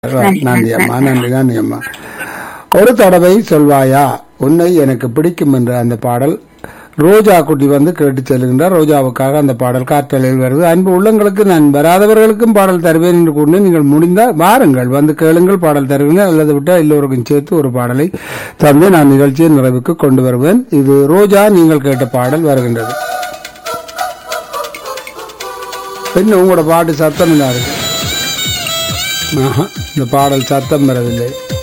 நன்றி அம்மா நன்றி நன்றி அம்மா ஒரு தடவை சொல்வாயா உன்னை எனக்கு பிடிக்கும் என்ற அந்த பாடல் ரோஜா குட்டி வந்து கேட்டு செல்கின்றார் ரோஜாவுக்காக அந்த பாடல் காற்றலையில் வருது அன்பு உள்ளங்களுக்கு நான் வராதவர்களுக்கும் பாடல் தருவேன் என்று கூறி நீங்கள் முடிந்தால் வாருங்கள் வந்து கேளுங்கள் பாடல் தருவீங்க அல்லது விட்டால் எல்லோருக்கும் சேர்த்து ஒரு பாடலை தந்து நான் நிகழ்ச்சியை நிறைவுக்கு கொண்டு வருவேன் இது ரோஜா நீங்கள் கேட்ட பாடல் வருகின்றது என்ன உங்களோட பாட்டு சத்தம் இல்லாது ஆஹா, இந்த பாடல் சத்தம் வரவில்லை